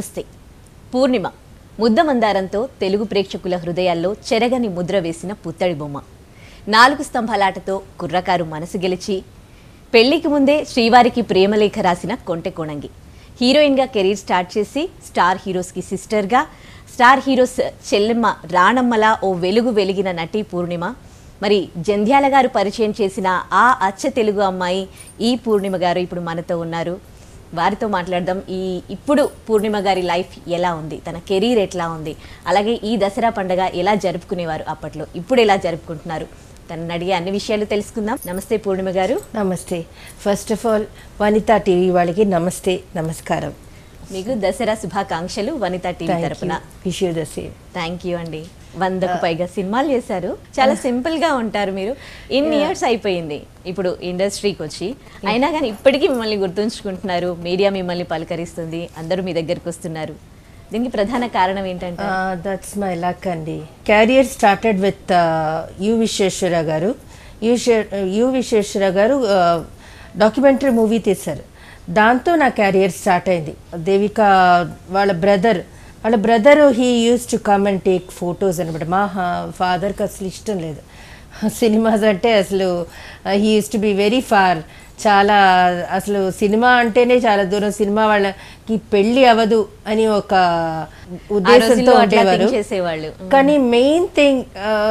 నమస్తే పూర్ణిమ ముద్దమందారంతో తెలుగు ప్రేక్షకుల హృదయాల్లో చెరగని ముద్ర వేసిన పుత్తడి బొమ్మ నాలుగు స్తంభాలాటతో కుర్రకారు మనసు గెలిచి పెళ్లికి ముందే శ్రీవారికి ప్రేమలేఖ రాసిన కొంటె కొణంగి హీరోయిన్గా కెరీర్ స్టార్ట్ చేసి స్టార్ హీరోస్కి సిస్టర్గా స్టార్ హీరోస్ చెల్లెమ్మ రాణమ్మలా ఓ వెలుగు వెలిగిన నటి పూర్ణిమ మరి జంధ్యాల గారు పరిచయం చేసిన ఆ అచ్చ తెలుగు అమ్మాయి ఈ పూర్ణిమ గారు ఇప్పుడు మనతో ఉన్నారు వారితో మాట్లాడదాం ఈ ఇప్పుడు పూర్ణిమ గారి లైఫ్ ఎలా ఉంది తన కెరీర్ ఎట్లా ఉంది అలాగే ఈ దసరా పండగ ఎలా జరుపుకునేవారు అప్పట్లో ఇప్పుడు ఎలా జరుపుకుంటున్నారు తనని అడిగే అన్ని విషయాలు తెలుసుకుందాం నమస్తే పూర్ణిమ గారు నమస్తే first of all Vanitha TV వాళ్ళకి నమస్తే నమస్కారం మీకు దసరా శుభాకాంక్షలు వనిత టీవీ తరపున wish you the same thank you అండి వందకు పైగా సినిమాలు చేశారు చాలా సింపుల్ గా ఉంటారు మీరు ఇన్ని ఇయర్స్ అయిపోయింది ఇప్పుడు ఇండస్ట్రీకి వచ్చి అయినా కానీ ఇప్పటికీ మిమ్మల్ని గుర్తుంచుకుంటున్నారు మీడియా మిమ్మల్ని పలకరిస్తుంది అందరూ మీ దగ్గరికి వస్తున్నారు దీనికి ప్రధాన కారణం ఏంటంటే దట్స్ మై లక్ అండి career started with you Vishweshwara garu you శే- you Vishweshwara గారు డాక్యుమెంటరీ మూవీ తీశారు దాంతో నా క్యారియర్ స్టార్ట్ అయింది దేవిక వాళ్ళ బ్రదర్ వాళ్ళ brother he uses to come and take photos అనమాట మా ఫాదర్కి అసలు ఇష్టం లేదు సినిమాస్ అంటే అసలు he uses to be very far చాలా అసలు సినిమా అంటేనే చాలా దూరం సినిమా వాళ్ళకి పెళ్ళి అవ్వదు అని ఒక ఉద్దేశంతో రోజుల్లో అట్లా ఉండేవారు think చేసేవాళ్ళు. కానీ మెయిన్ థింగ్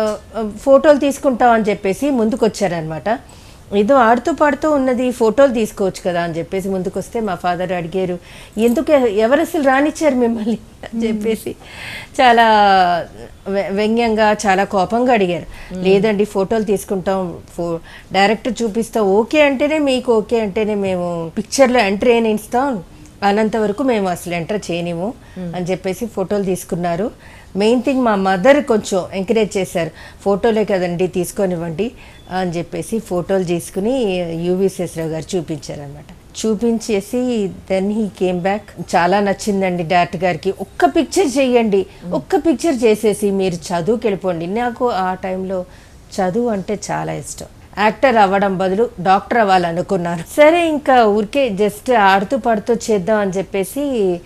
ఫోటోలు తీసుకుంటాం అని చెప్పేసి ముందుకు వచ్చారనమాట ఏదో ఆడుతూ పాడుతూ ఉన్నది ఫోటోలు తీసుకోవచ్చు కదా అని చెప్పేసి ముందుకు వస్తే మా ఫాదర్ అడిగారు ఎందుకు ఎవరు అసలు రానిచ్చారు మిమ్మల్ని అని చెప్పేసి చాలా వ్య- వ్యంగ్యంగా చాలా కోపంగా అడిగారు లేదండి ఫోటోలు తీసుకుంటాం ఫో డైరెక్టర్ చూపిస్తాం ఓకే అంటేనే మీకు ఓకే అంటేనే మేము పిక్చర్లో ఎంట్రీ అయిన ఇస్తాం అనంత వరకు మేము అసలు ఎంటర్ చేయనిము అని చెప్పేసి ఫోటోలు తీసుకున్నారు మెయిన్ థింగ్ మా మదర్ కొంచెం ఎంకరేజ్ చేశారు ఫోటోలే కదండి తీసుకొనివ్వండి అని చెప్పేసి ఫోటోలు తీసుకుని యూవీశ్వరరావు గారు చూపించారనమాట చూపించేసి దెన్ హీ కేమ్ బ్యాక్ చాలా నచ్చిందండి డైరెక్టర్ గారికి ఒక్క పిక్చర్ చేయండి ఒక్క పిక్చర్ చేసేసి మీరు చదువుకి వెళ్ళిపోండి నాకు ఆ టైంలో చదువు అంటే చాలా ఇష్టం యాక్టర్ అవ్వడం బదులు డాక్టర్ అవ్వాలనుకున్నాను సరే ఇంకా ఊరికే జస్ట్ ఆడుతూ పాడుతూ చేద్దాం అని చెప్పేసి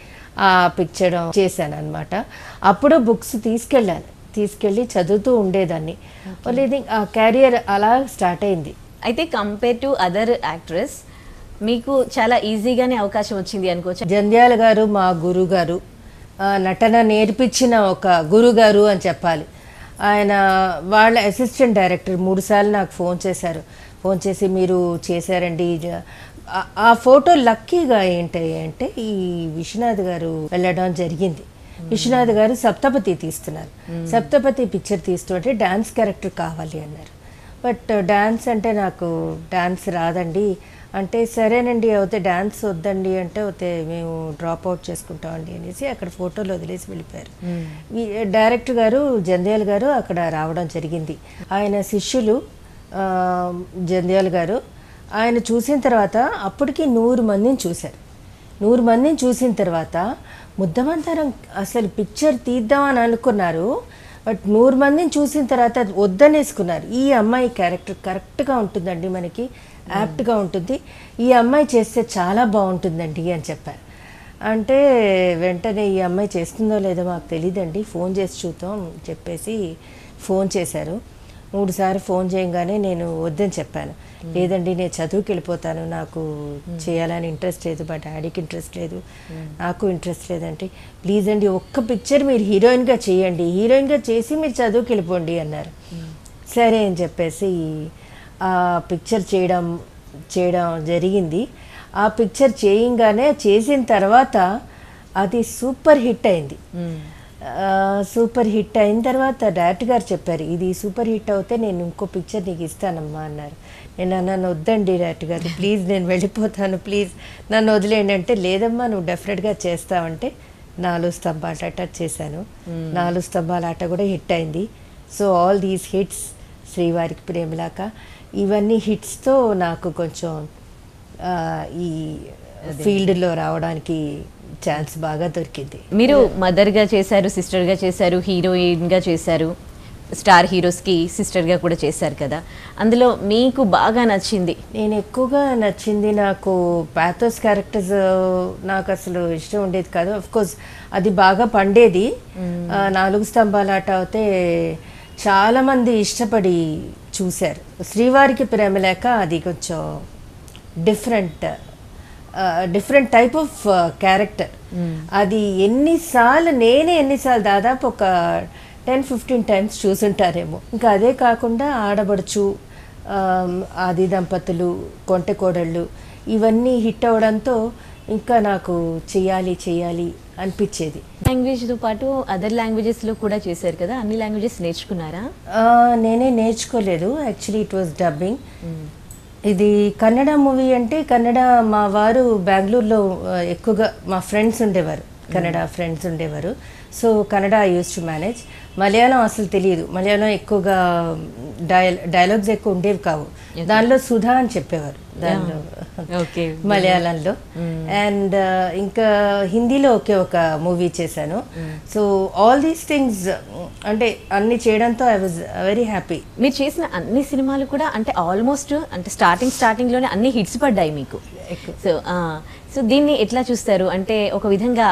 ఆ పిక్చర్ చేశాను అనమాట అప్పుడు బుక్స్ తీసుకెళ్ళాను తీసుకెళ్ళి చదువుతూ ఉండేదాన్ని లేదు ఆ క్యారియర్ అలా స్టార్ట్ అయింది అయితే కంపేర్ టు అదర్ యాక్ట్రెస్ మీకు చాలా ఈజీగానే అవకాశం వచ్చింది అనుకోవచ్చు జంధ్యాల గారు మా గురువు గారు ఆ, నటన నేర్పించిన ఒక గురుగారు అని చెప్పాలి ఆయన వాళ్ళ అసిస్టెంట్ డైరెక్టర్ మూడుసార్లు నాకు ఫోన్ చేశారు ఫోన్ చేసి మీరు చేశారండి జ- ఆ- ఆ ఫోటో లక్కీగా ఏంటి అంటే ఈ విశ్వనాథ్ గారు వెళ్ళడం జరిగింది విశ్వనాథ్ గారు సప్తపతి తీస్తున్నారు సప్తపతి పిక్చర్ తీస్తుంటే డాన్స్ క్యారెక్టర్ కావాలి అన్నారు బట్ డాన్స్ అంటే నాకు డాన్స్ రాదండి అంటే సరేనండి అయితే డాన్స్ వద్దండి అంటే అయితే మేము డ్రాప్ అవుట్ చేసుకుంటామండి అనేసి అక్కడ ఫోటోలు వదిలేసి వెళ్ళిపోయారు ఈ డైరెక్టర్ గారు జంధ్యాల గారు అక్కడ రావడం జరిగింది ఆయన శిష్యులు ఆ, జంధ్యాల గారు ఆయన చూసిన తర్వాత అప్పటికి నూరు మందిని చూశారు నూరు మందిని చూసిన తర్వాత ముద్దమంతరం అసలు పిక్చర్ తీద్దామని అనుకున్నారు బట్ నూరు మందిని చూసిన తర్వాత వద్దనేసుకున్నారు ఈ అమ్మాయి క్యారెక్టర్ కరెక్ట్గా ఉంటుందండి మనకి యాప్ట్గా ఉంటుంది ఈ అమ్మాయి చేస్తే చాలా బాగుంటుందండి అని చెప్పారు అంటే వెంటనే ఈ అమ్మాయి చేస్తుందో లేదో మాకు తెలియదండి ఫోన్ చేసి చూద్దాం చెప్పేసి ఫోన్ చేశారు మూడు సార్లు ఫోన్ చేయగానే నేను వద్దని చెప్పాను లేదండి నేను చదువుకి వెళ్ళిపోతాను నాకు చేయాలని ఇంట్రెస్ట్ లేదు మా డాడీకి ఇంట్రెస్ట్ లేదు నాకు ఇంట్రెస్ట్ లేదంటే ప్లీజ్ అండి ఒక్క పిక్చర్ మీరు హీరోయిన్గా చేయండి హీరోయిన్గా చేసి మీరు చదువుకి వెళ్ళిపోండి అన్నారు సరే అని చెప్పేసి ఆ పిక్చర్ చేయడం చేయడం జరిగింది ఆ పిక్చర్ చేయంగానే చేసిన తర్వాత అది సూపర్ హిట్ అయింది ఆ, సూపర్ హిట్ అయిన తర్వాత డైరెక్టర్ గారు చెప్పారు ఇది సూపర్ హిట్ అవుతే నేను ఇంకో పిక్చర్ నీకు ఇస్తానమ్మా అన్నారు నేను అన్నాను వద్దండి డైరెక్టర్ గారు ప్లీజ్ నేను వెళ్ళిపోతాను ప్లీజ్ నన్ను వదిలేయండి అంటే లేదమ్మా నువ్వు డెఫినెట్గా చేస్తావంటే నాలుగు స్తంభాల ఆట చేశాను నాలుగు స్తంభాల ఆట కూడా హిట్ అయింది సో ఆల్ దీస్ హిట్స్ శ్రీవారికి ప్రేమలాక ఇవన్నీ హిట్స్తో నాకు కొంచెం ఆ, ఈ ఫీల్డ్లో రావడానికి ఛాన్స్ బాగా దొరికింది మీరు మదర్ గా చేశారు సిస్టర్ గా చేశారు హీరోయిన్ గా చేశారు స్టార్ హీరోస్కి సిస్టర్గా కూడా చేశారు కదా అందులో మీకు బాగా నచ్చింది నేను ఎక్కువగా నచ్చింది నాకు పాథోస్ క్యారెక్టర్స్ నాకు అసలు ఇష్టం ఉండేది కాదు అఫ్ కోర్స్ అది బాగా పండేది ఆ, నాలుగు స్తంభాల ఆట అయితే చాలా మంది ఇష్టపడి చూశారు శ్రీవారికి ప్రేమ లేక అది కొంచెం different different type of character అది ఎన్నిసార్లు నేనే ఎన్నిసార్లు దాదాపు ఒక టెన్ ఫిఫ్టీన్ టైమ్స్ చూసుంటారేమో ఇంకా అదే కాకుండా ఆడబడుచు ఆమ్, ఆది దంపతులు కొంటె కోడళ్ళు ఇవన్నీ హిట్ అవడంతో ఇంకా నాకు చెయ్యాలి చెయ్యాలి అనిపించేది లాంగ్వేజ్తో పాటు అదర్ లాంగ్వేజెస్లో కూడా చేశారు కదా అన్ని లాంగ్వేజెస్ నేర్చుకున్నారా ఆ, నేనే నేర్చుకోలేదు యాక్చువల్లీ ఇట్ వాస్ డబ్బింగ్ ఇది కన్నడ మూవీ అంటే కన్నడ మా వారు బెంగళూరులో ఆ, ఎక్కువగా మా ఫ్రెండ్స్ ఉండేవారు కన్నడ ఫ్రెండ్స్ ఉండేవారు so Kannada I uses to manage Malayalam అసలు తెలియదు మలయాళం ఎక్కువగా డయల్ డైలాగ్స్ ఎక్కువ ఉండేవి కావు దానిలో సుధా అని చెప్పేవారు దానిలో ఓకే మలయాళంలో అండ్ ఇంకా హిందీలో ఒకే ఒక మూవీ చేశాను సో ఆల్ దీస్ థింగ్స్ అంటే అన్ని చేయడంతో ఐ వాజ్ వెరీ హ్యాపీ మీరు చేసిన అన్ని సినిమాలు కూడా అంటే ఆల్మోస్ట్ అంటే స్టార్టింగ్ స్టార్టింగ్లోనే అన్ని హిట్స్ పడ్డాయి మీకు సో సో దీన్ని ఎట్లా చూస్తారు అంటే ఒక విధంగా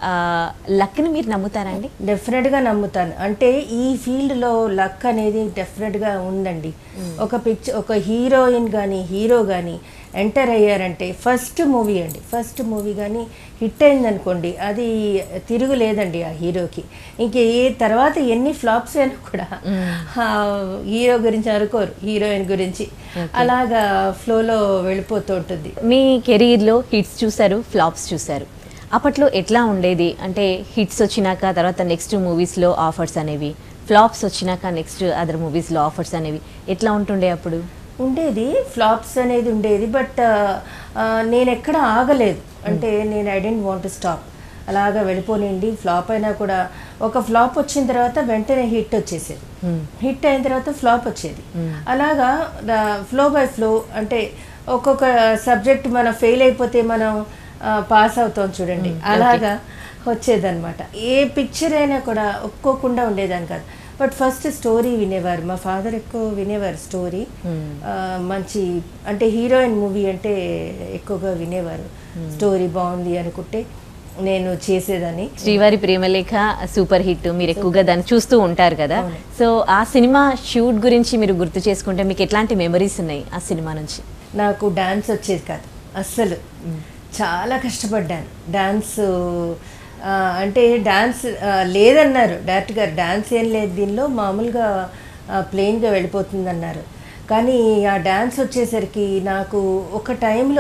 లక్ని మీరు నమ్ముతారా అండి డెఫినెట్గా నమ్ముతాను అంటే ఈ ఫీల్డ్లో లక్ అనేది డెఫినెట్గా ఉందండి ఒక పిక్చర్ ఒక హీరోయిన్ కానీ హీరో కానీ ఎంటర్ అయ్యారంటే ఫస్ట్ మూవీ అండి ఫస్ట్ మూవీ కానీ హిట్ అయిందనుకోండి అది తిరుగులేదండి ఆ హీరోకి ఇంక ఏ తర్వాత ఎన్ని ఫ్లాప్స్ అయినా కూడా ఆ హీరో గురించి అనుకోరు హీరోయిన్ గురించి అలాగా ఫ్లోలో వెళ్ళిపోతూ ఉంటుంది మీ కెరీర్లో హిట్స్ చూశారు ఫ్లాప్స్ చూశారు అప్పట్లో ఎట్లా ఉండేది అంటే హిట్స్ వచ్చినాక తర్వాత నెక్స్ట్ మూవీస్లో ఆఫర్స్ అనేవి ఫ్లాప్స్ వచ్చినాక నెక్స్ట్ అదర్ మూవీస్లో ఆఫర్స్ అనేవి ఎట్లా ఉంటుండే అప్పుడు ఉండేది ఫ్లాప్స్ అనేది ఉండేది బట్ నేను ఎక్కడ ఆగలేదు అంటే నేను ఐ డెంట్ వాంట్ స్టాప్ అలాగా వెళ్ళిపోనండి ఫ్లాప్ అయినా కూడా ఒక ఫ్లాప్ వచ్చిన తర్వాత వెంటనే హిట్ వచ్చేసేది హిట్ అయిన తర్వాత ఫ్లాప్ వచ్చేది అలాగా ఫ్లో బై ఫ్లో అంటే ఒక్కొక్క సబ్జెక్ట్ మనం ఫెయిల్ అయిపోతే మనం పాస్ అవుతాం చూడండి అలాగా వచ్చేదన్నమాట ఏ పిక్చర్ అయినా కూడా ఒప్పుకోకుండా ఉండేదాన్ని కాదు బట్ ఫస్ట్ స్టోరీ వినేవారు మా ఫాదర్ ఎక్కువ వినేవారు స్టోరీ మంచి అంటే హీరోయిన్ మూవీ అంటే ఎక్కువగా వినేవారు స్టోరీ బాగుంది అనుకుంటే నేను చేసేదని శ్రీవారి ప్రేమలేఖ సూపర్ హిట్ మీరు ఎక్కువగా దాన్ని చూస్తూ ఉంటారు కదా సో ఆ సినిమా షూట్ గురించి మీరు గుర్తు చేసుకుంటే మీకు ఎట్లాంటి మెమరీస్ ఉన్నాయి ఆ సినిమా నుంచి నాకు డాన్స్ వచ్చేది కాదు అస్సలు చాలా కష్టపడ్డాను డాన్స్ ఆ, అంటే డాన్స్ ఆ, లేదన్నారు డైరెక్ట్ గారు డాన్స్ ఏం లేదు దీనిలో మామూలుగా ప్లెయిన్గా వెళ్ళిపోతుంది అన్నారు కానీ ఆ డాన్స్ వచ్చేసరికి నాకు ఒక టైంలో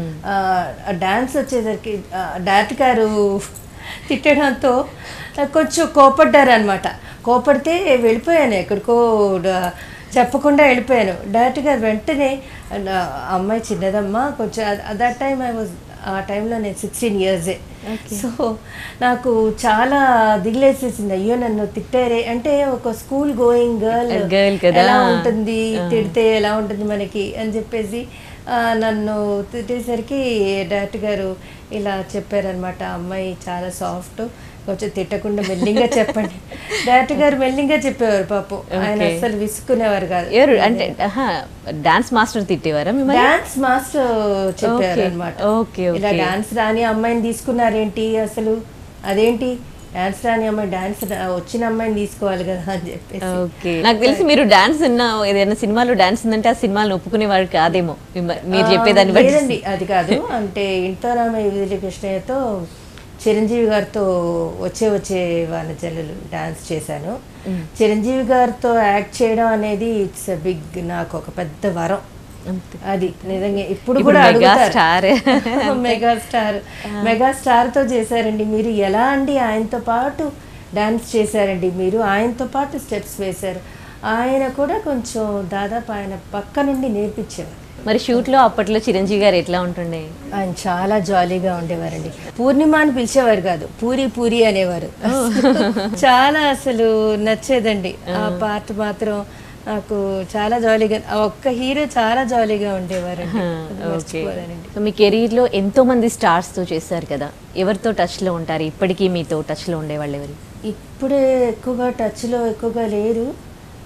ఆ డాన్స్ వచ్చేసరికి ఆ, డైరెక్ట్ గారు తిట్టడంతో కొంచెం కోపడ్డారు అనమాట కోపడితే వెళ్ళిపోయాను ఎక్కడికో డ- చెప్పకుండా వెళ్ళిపోయాను డైరెక్ట్గా వెంటనే నా అమ్మాయి చిన్నదమ్మా కొంచెం దట్ టైం ఐ వాజ్ ఆ టైంలో నేను సిక్స్టీన్ ఇయర్సే సో నాకు చాలా దిగులేసేసింది అయ్యో నన్ను తిట్టారే అంటే ఒక స్కూల్ గోయింగ్ గర్ల్ Girl కదా. ఎలా ఉంటుంది తిడితే ఎలా ఉంటుంది మనకి అని చెప్పేసి ఆ, నన్ను తిట్టేసరికి డైరెక్టర్ గారు ఇలా చెప్పారనమాట అమ్మాయి చాలా సాఫ్ట్ కొంచెం తిట్టకుండా మెల్లింగా చెప్పండి డైరెక్టర్ గారు మెల్లింగా చెప్పేవారు పాపం ఆయన Okay. అస్సలు విసుక్కునేవారు కాదు ఎవరు అంటే డాన్స్ మాస్టర్ తిట్టేవారా మిమ్మల్ని డాన్స్ మాస్టర్ చెప్పారు Okay. అనమాట Okay, ఇలా okay. డాన్స్ రాని అమ్మాయిని తీసుకున్నారేంటి అసలు అదేంటి డాన్స్ రాని అమ్మాయి డాన్స్ వచ్చిన అమ్మాయిని తీసుకోవాలి కదా అని చెప్పేసి ఓకే నాకు తెలిసి మీరు డాన్స్ ఉన్న ఏదైనా సినిమాలో డాన్స్ ఉందంటే ఆ సినిమాలు ఒప్పుకునేవారు కాదేమో మిమ్మ- మీరు ఆ, చెప్పేదాన్ని బట్టి లేదండి అది కాదు అంటే ఇంట్లో రామయ్య విజయ కృష్ణయ్యతో చిరంజీవి గారితో వచ్చే వచ్చే వాళ్ళ చెల్లెలు డాన్స్ చేశాను చిరంజీవి గారితో యాక్ట్ చేయడం అనేది ఇట్స్ బిగ్ నాకు ఒక పెద్ద వరం అంతే. అది నిజంగా ఇప్పుడు ఇప్పుడు కూడా మెగా అడుగుతారు star. Mega star mega star తో చేశారండి మీరు ఎలా అండి ఆయనతో పాటు డాన్స్ చేశారండి మీరు ఆయనతో పాటు స్టెప్స్ వేశారు ఆయన కూడా కొంచెం దాదాపు ఆయన పక్క నుండి నేర్పించేవారు మరి షూట్ లో అప్పట్లో చిరంజీవి గారు ఎట్లా ఉంటుండే ఆయన చాలా జాలీగా ఉండేవారండి పూర్ణిమ అని పిలిచేవారు కాదు పూరి పూరి అనేవారు చాలా అసలు నచ్చేదండి ఆ పాట మాత్రం నాకు చాలా జాలీగా ఆ ఒక్క హీరో చాలా జాలీగా ఉండేవారండి అది ఓకే మర్చిపోలేనండి. సో మీ కెరీర్ లో ఎంతో మంది స్టార్స్ తో చేశారు కదా ఎవరితో టచ్ లో ఉంటారు ఇప్పటికీ మీతో టచ్ లో ఉండేవాళ్ళు ఎవరు ఇప్పుడే ఎక్కువగా టచ్లో ఎక్కువగా లేరు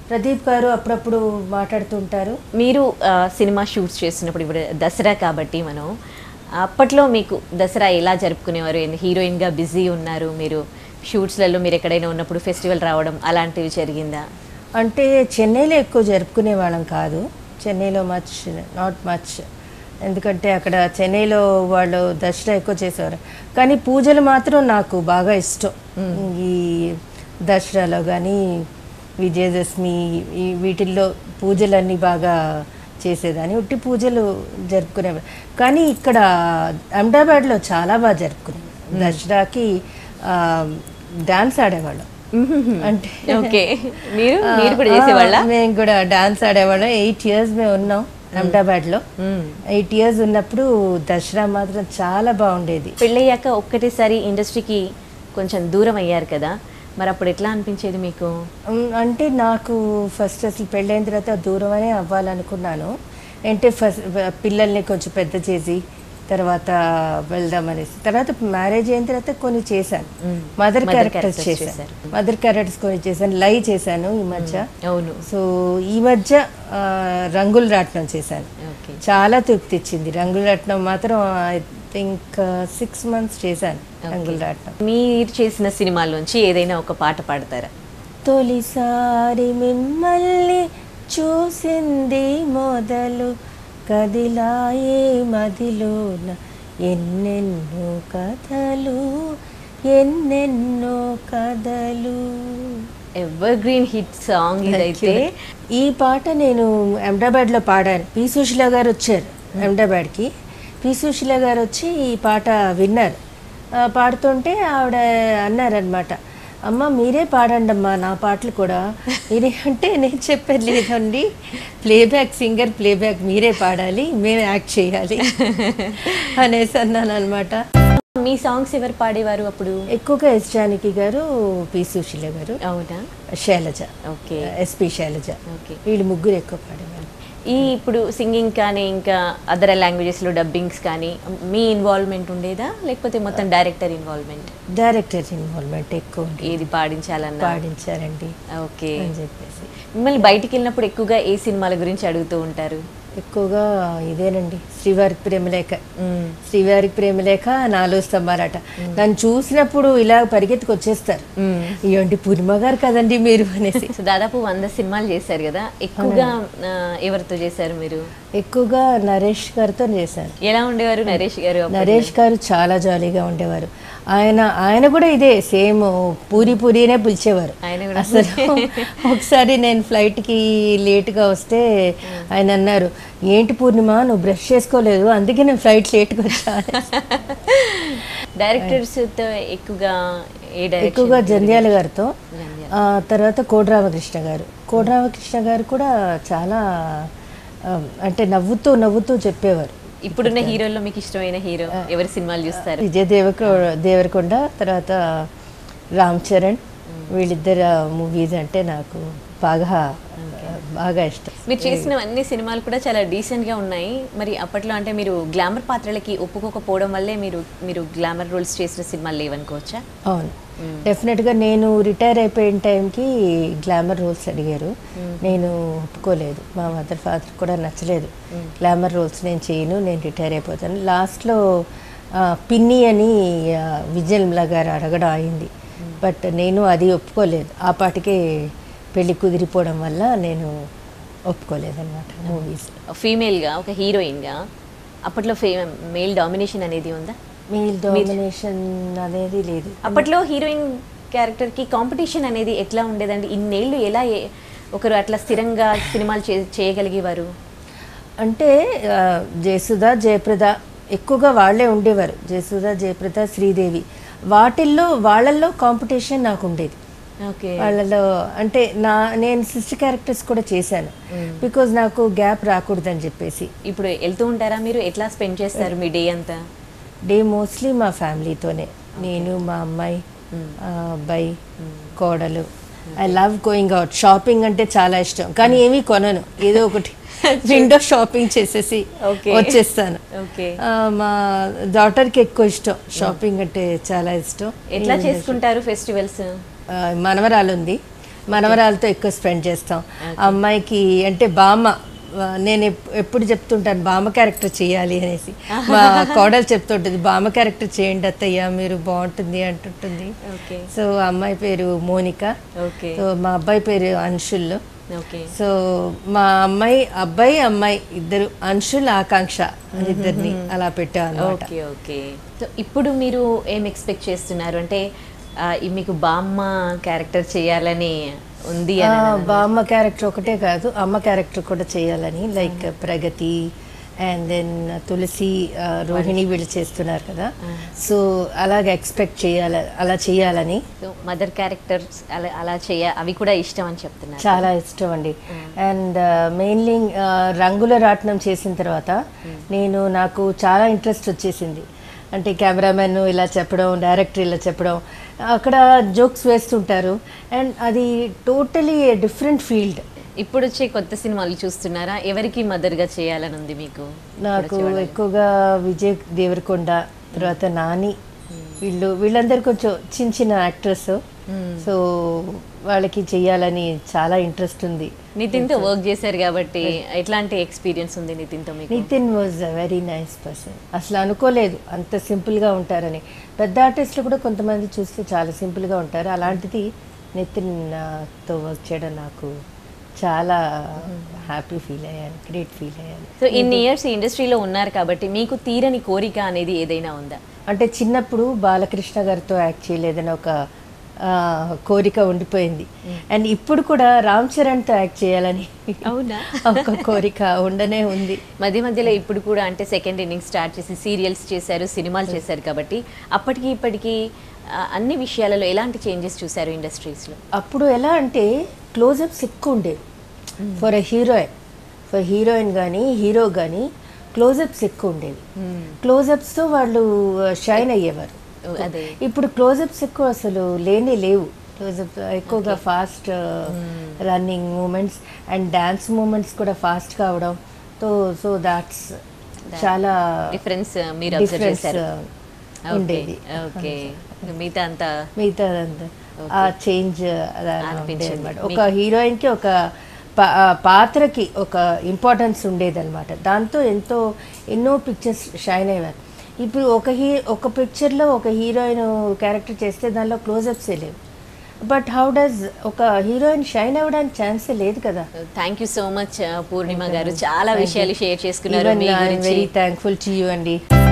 ప్రదీప్ గారు అప్పుడప్పుడు మాట్లాడుతుంటారు మీరు ఆ, సినిమా షూట్స్ చేస్తున్నప్పుడు ఇప్పుడు దసరా కాబట్టి మనం అప్పట్లో మీకు దసరా ఎలా జరుపుకునేవారు ఏంది హీరోయిన్గా బిజీ ఉన్నారు మీరు షూట్స్లలో మీరు ఎక్కడైనా ఉన్నప్పుడు ఫెస్టివల్ రావడం అలాంటివి జరిగిందా అంటే చెన్నైలో ఎక్కువ జరుపుకునే వాళ్ళం కాదు చెన్నైలో మచ్ నాట్ మచ్ ఎందుకంటే అక్కడ చెన్నైలో వాళ్ళు దసరా ఎక్కువ చేసేవారు కానీ పూజలు మాత్రం నాకు బాగా ఇష్టం ఈ దసరాలో కానీ విజయదశమి ఈ వీటిల్లో పూజలన్నీ బాగా చేసేదాన్ని ఉట్టి పూజలు జరుపుకునేవారు కానీ ఇక్కడ అహ్మదాబాద్లో చాలా బాగా జరుపుకునేవారు దసరాకి డాన్స్ ఆడేవాళ్ళం అంటే ఓకే మీరు మీరు కూడా చేసేవాళ్ళ ఆ, మేము కూడా డాన్స్ ఆడేవాళ్ళం ఎయిట్ ఇయర్స్ మేము ఉన్నాం అహ్మదాబాద్ లో ఎయిట్ ఇయర్స్ ఉన్నప్పుడు దసరా మాత్రం చాలా బాగుండేది పెళ్ళయ్యాక ఒక్కటేసారి ఇండస్ట్రీకి కొంచెం దూరం అయ్యారు కదా మరి అప్పుడు ఎట్లా అనిపించేది మీకు ఉమ్, అంటే నాకు ఫస్ట్ అసలు పెళ్ళైన తర్వాత దూరమనే అవ్వాలనుకున్నాను అంటే ఫస్ట్ పిల్లల్ని కొంచెం పెద్ద చేసి తర్వాత వెళ్దాం అనేసి తర్వాత మ్యారేజ్ అయిన తర్వాత కొన్ని చేశాను మదర్ Mother క్యారెక్టర్స్ characters చేశాను చేశారు. మదర్ క్యారెక్టర్స్ కొన్ని చేశాను లై చేశాను ఈ మధ్య అవును సో ఈ మధ్య ఆ, రంగుల రాట్నం చేశాను ఓకే చాలా తృప్తి ఇచ్చింది రంగుల రాట్నం మాత్రం ఐ థింక్ సిక్స్ మంత్స్ చేశాను రంగుల రాట్నం మీరు చేసిన సినిమాల్లోంచి ఏదైనా ఒక పాట పాడతారా తొలిసారి మిమ్మల్ని చూసింది మొదలు కదిలాయే మదిలోన ఎన్నెన్నో కథలు ఎన్నెన్నో కథలు ఎవర్ గ్రీన్ హిట్ సాంగ్ ఇదైతే ఈ పాట నేను అహ్మదాబాద్లో పాడాను పి సుశీల గారు వచ్చారు అహ్మదాబాద్కి పి సుశీల గారు వచ్చి ఈ పాట విన్నారు ఆ, పాడుతుంటే ఆవిడ అన్నారనమాట అమ్మ మీరే పాడండి అమ్మా నా పాటలు కూడా మీరే అంటే నేను చెప్పాను లేదండి ప్లేబ్యాక్ సింగర్ ప్లేబ్యాక్ మీరే పాడాలి మేము యాక్ట్ చేయాలి అనేసి అన్నాను అనమాట మీ సాంగ్స్ ఎవరు పాడేవారు అప్పుడు ఎక్కువగా ఎస్ జానకి గారు పి సుశీల గారు అవునా Shailaja okay SP Shailaja okay వీళ్ళు ముగ్గురు ఎక్కువ పాడేవాళ్ళు ఈ ఇప్పుడు సింగింగ్ కానీ ఇంకా అదర్ లాంగ్వేజెస్లో డబ్బింగ్స్ కానీ మీ ఇన్వాల్వ్మెంట్ ఉండేదా లేకపోతే మొత్తం డైరెక్టర్ ఇన్వాల్వ్మెంట్ డైరెక్టర్ ఇన్వాల్వ్మెంట్ ఎక్కువ ఉంది ఏది పాడించాలన్నా పాడించారండి ఓకే అని చెప్పేసి మిమ్మల్ని బయటికి వెళ్ళినప్పుడు ఎక్కువగా ఏ సినిమాల గురించి అడుగుతూ ఉంటారు ఎక్కువగా ఇదేనండి శ్రీవారికి ప్రేమలేఖ శ్రీవారికి ప్రేమలేఖ నాలుగు స్తంభాలట నన్ను చూసినప్పుడు ఇలా పరిగెత్తుకు వచ్చేస్తారు ఏంటి పూర్ణిమ గారు కదండి మీరు అనేసి సో దాదాపు వంద సినిమాలు చేశారు కదా ఎక్కువగా ఆ, ఎవరితో చేశారు మీరు ఎక్కువగా నరేష్ గారితో చేశాను ఎలా ఉండేవారు నరేష్ గారు అప్పుడు? నరేష్ గారు చాలా జాలీగా ఉండేవారు ఆయన ఆయన కూడా ఇదే సేమ్ పూరి పూరినే పిలిచేవారు ఆయన కూడా అసలు ఒకసారి నేను ఫ్లైట్కి లేట్గా వస్తే ఆయన అన్నారు ఏంటి పూర్ణిమ నువ్వు బ్రష్ చేసుకోలేదు అందుకే నేను ఫ్లైట్ లేట్గా వచ్చాను డైరెక్టర్స్ తో ఎక్కువగా ఏ డైరెక్షన్ ఎక్కువగా జంధ్యాల గారితో జంధ్యాల. ఆ, తర్వాత కోడరామకృష్ణ గారు కోడరామకృష్ణ గారు కూడా చాలా ఆ, అంటే నవ్వుతూ నవ్వుతూ చెప్పేవారు ఇప్పుడున్న హీరోల్లో మీకు ఇష్టమైన హీరో ఎవరి సినిమాలు చూస్తారు విజయ్ దేవక దేవరకొండ తర్వాత రామ్ చరణ్ వీళ్ళిద్దరు మూవీస్ అంటే నాకు బాగా బాగా ఇష్టం మీరు చేసిన అన్ని సినిమాలు కూడా చాలా డీసెంట్ గా ఉన్నాయి మరి అప్పట్లో అంటే మీరు గ్లామర్ పాత్రలకి ఒప్పుకోకపోవడం వల్లే మీరు మీరు గ్లామర్ రోల్స్ చేసిన సినిమాలు లేవనుకోవచ్చా అవును డెఫినెట్గా నేను రిటైర్ అయిపోయిన టైంకి గ్లామర్ రోల్స్ అడిగారు నేను ఒప్పుకోలేదు మా మదర్ ఫాదర్ కూడా నచ్చలేదు గ్లామర్ రోల్స్ నేను చేయను నేను రిటైర్ అయిపోతాను లాస్ట్లో పిన్ని అని ఆ, విజయన్మల గారు అడగడం అయింది బట్ నేను అది ఒప్పుకోలేదు ఆ పాటికే పెళ్లి కుదిరిపోవడం వల్ల నేను ఒప్పుకోలేదన్నమాట మూవీస్ ఫీమేల్ గా ఒక హీరోయిన్ గా అప్పట్లో ఫే మేల్ డామినేషన్ అనేది ఉందా మీల్ డామినేషన్ అనేది లేదు అప్పట్లో హీరోయిన్ క్యారెక్టర్ కి కాంపిటీషన్ అనేది ఎట్లా ఉండేదండి ఇన్నేళ్ళు ఎలా ఏ- ఒకరు అట్లా స్థిరంగా సినిమాలు చే- చేయగలిగేవారు అంటే ఆ, జయసుధ జయప్రద ఎక్కువగా వాళ్ళే ఉండేవారు జయసుధ జయప్రద శ్రీదేవి వాటిల్లో వాళ్ళల్లో కాంపిటీషన్ నాకు ఉండేది ఓకే వాళ్ళలో అంటే నా నేను సిస్టర్ క్యారెక్టర్స్ కూడా చేశాను బికాజ్ నాకు గ్యాప్ రాకూడదని చెప్పేసి ఇప్పుడు వెళ్తూ ఉంటారా మీరు ఎట్లా స్పెండ్ చేస్తారు మీ డే అంతా డే మోస్ట్లీ మా ఫ్యామిలీతోనే నేను మా అమ్మాయి ఆ, అబ్బాయి కోడలు I love going out shopping అంటే చాలా ఇష్టం కానీ ఏమీ కొనను ఏదో ఒకటి విండో షాపింగ్ చేసేసి Okay. వచ్చేస్తాను ఓకే ఆ, మా డాటర్కి ఎక్కువ ఇష్టం షాపింగ్ అంటే చాలా ఇష్టం ఎట్లా చేసుకుంటారు ఫెస్టివల్స్ ఆ, మనవరాలు ఉంది మనవరాలతో ఎక్కువ స్పెండ్ చేస్తాం ఆ అమ్మాయికి అంటే బామ్మ ఆ, నేను ఎప్- ఎప్పుడు చెప్తుంటాను బామ్మ క్యారెక్టర్ చేయాలి అనేసి మా కోడలు చెప్తుంటుంది బామ్మ క్యారెక్టర్ చేయండి అత్తయ్య మీరు బాగుంటుంది అంటుంటుంది ఓకే సో ఆ అమ్మాయి పేరు మోనిక ఓకే సో మా అబ్బాయి పేరు అంశుల్ ఓకే సో మా అమ్మాయి అబ్బాయి అమ్మాయి ఇద్దరు అంశుల్ ఆకాంక్ష అని ఇద్దరిని అలా పెట్టా అనమాట ఓకే ఓకే సో ఇప్పుడు మీరు ఏం ఎక్స్పెక్ట్ చేస్తున్నారు అంటే ఆ, ఈ మీకు బామ్మ క్యారెక్టర్ చేయాలని ఉంది అని ఆ, బామ్మ క్యారెక్టర్ ఒకటే కాదు అమ్మ క్యారెక్టర్ కూడా చేయాలని like Pragathi and then Tulasi ఆ, రోహిణి వీళ్ళు చేస్తున్నారు కదా సో అలాగే ఎక్స్పెక్ట్ చేయాలి అలా చేయాలని సో మదర్ క్యారెక్టర్స్ అలా అలా చేయ అవి కూడా ఇష్టం అని చెప్తున్నారు చాలా ఇష్టం అండి అండ్ మెయిన్లీ రంగుల రాట్నం చేసిన తర్వాత నేను నాకు చాలా ఇంట్రెస్ట్ వచ్చేసింది అంటే కెమెరామెన్ ఇలా చెప్పడం డైరెక్టర్ ఇలా చెప్పడం అక్కడ జోక్స్ వేస్తుంటారు అండ్ అది టోటలీ డిఫరెంట్ ఫీల్డ్ ఇప్పుడు వచ్చే కొత్త సినిమాలు చూస్తున్నారా ఎవరికి మదర్ గా చేయాలని ఉంది మీకు నాకు ఎక్కువగా విజయ్ దేవరకొండ తర్వాత నాని వీళ్ళు వీళ్ళందరూ కొంచెం చిన్న చిన్న యాక్టర్స్ సో వాళ్ళకి చెయ్యాలని చాలా ఇంట్రెస్ట్ ఉంది నితిన్ తో వర్క్ చేశారు కాబట్టి ఎట్లాంటి ఎక్స్పీరియన్స్ ఉంది నితిన్ తో మీకు Nithin was a very nice person అసలు అనుకోలేదు అంత సింపుల్గా ఉంటారని పెద్ద ఆర్టిస్టులు కూడా కొంతమంది చూస్తే చాలా సింపుల్గా ఉంటారు అలాంటిది నితిన్ ఆ, తో వర్క్ చేయడం నాకు చాలా హ్యాపీ ఫీల్ అయ్యాను గ్రేట్ ఫీల్ అయ్యాను సో ఇన్ని ఇయర్స్ ఇండస్ట్రీలో ఉన్నారు కాబట్టి మీకు తీరని కోరిక అనేది ఏదైనా ఉందా అంటే చిన్నప్పుడు బాలకృష్ణ గారితో యాక్ట్ చేయలేదని ఒక ఆ, కోరిక ఉండిపోయింది అండ్ ఇప్పుడు కూడా రామ్ చరణ్తో యాక్ట్ చేయాలని అవునా ఒక కోరిక ఉండనే ఉంది మధ్య మధ్యలో ఇప్పుడు కూడా అంటే సెకండ్ ఇన్నింగ్ స్టార్ట్ చేసి సీరియల్స్ చేశారు సినిమాలు చేశారు కాబట్టి అప్పటికి ఇప్పటికి ఆ, అన్ని విషయాలలో ఎలాంటి చేంజెస్ చూశారు ఇండస్ట్రీస్లో అప్పుడు ఎలా అంటే క్లోజప్స్ ఎక్కువ ఉండేవి for a heroine for heroine కానీ హీరో కానీ క్లోజప్స్ ఎక్కువ ఉండేవి క్లోజప్స్తో వాళ్ళు షైన్ అయ్యేవారు అదే ఇప్పుడు క్లోజప్స్ ఎక్కువ అసలు లేనే లేవు క్లోజప్ ఎక్కువగా fast running movements and dance movements కూడా ఫాస్ట్ కావడం తో సో దాట్స్ చాలా డిఫరెన్స్ మీరు అబ్జర్వ్ డిఫరెన్స్ చేశారు ఉండేది ఓకే మిగతా అంతా మిగతా ఆ చేంజ్ అనిపించింది. అనమాట ఒక హీరోయిన్ కి ఒక పా- ఆ పాత్రకి ఒక ఇంపార్టెన్స్ ఉండేదన్నమాట దాంతో ఎంతో ఎన్నో పిక్చర్స్ షైన్ అయ్యారు ఇప్పుడు ఒక హీ ఒక పిక్చర్లో ఒక హీరోయిన్ క్యారెక్టర్ చేస్తే దానిలో క్లోజప్స్ లేవు బట్ హౌ డస్ ఒక హీరోయిన్ షైన్ అవ్వడానికి ఛాన్సే లేదు కదా thank you so much Purnima garu చాలా విషయాలు షేర్ చేసుకున్నారు మీ గురించి వెరీ థ్యాంక్ఫుల్ టు యూ అండి